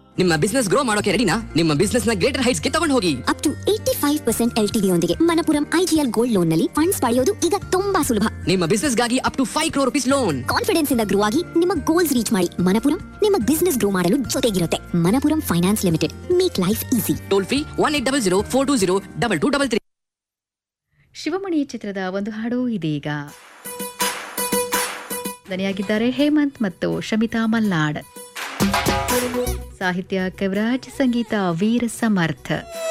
ನಿಮ್ಮ business grow ಮಾಡೋಕೆ ರೆಡಿನಾ ನಿಮ್ಮ ಬಿಸ್ನೆಸ್ ನ ಗ್ರೇಟರ್ ಹೈಟ್ಸ್ ಗೆ ತಗೊಂಡು ಹೋಗಿ up to eighty five percent L T ಯೊಂದಿಗೆ ಮನಪುರಂ ಐಜಿಎಲ್ ಗೋಲ್ಡ್ ಲೋನ್ ನಲ್ಲಿ ಫಂಡ್ಸ್ ಪಡೆಯೋದು ಈಗ ತುಂಬಾ ಸುಲಭ ನಿಮ್ಮ ಬಿಸ್ನೆಸ್ ಗಾಗಿ up to five crore rupees loan confidence ಇಂದ ಗ್ರೋ ಆಗಿ ನಿಮ್ಮ ಗೋಲ್ಸ್ ರೀಚ್ ಮಾಡಿ ಮನಪುರಂ ನಿಮ್ಮ ಬಿಸ್ನೆಸ್ ಗ್ರೋ ಮಾಡಲು ಜೊತೆಗಿರುತ್ತೆ Manappuram finance limited make life easy toll free one eight double zero four two zero double two double three Shivamani ಚಿತ್ರದ ಒಂದು ಹಾಡು ಇದೀಗ ದನಿಯಾಗಿದ್ದಾರೆ ಹೇಮಂತ್ ಮತ್ತು ಶಮಿತಾ ಮಲ್ನಾಡ್ ಸಾಹಿತ್ಯ ಕವಿರಾಜ್ ಸಂಗೀತ ವೀರ ಸಮರ್ಥ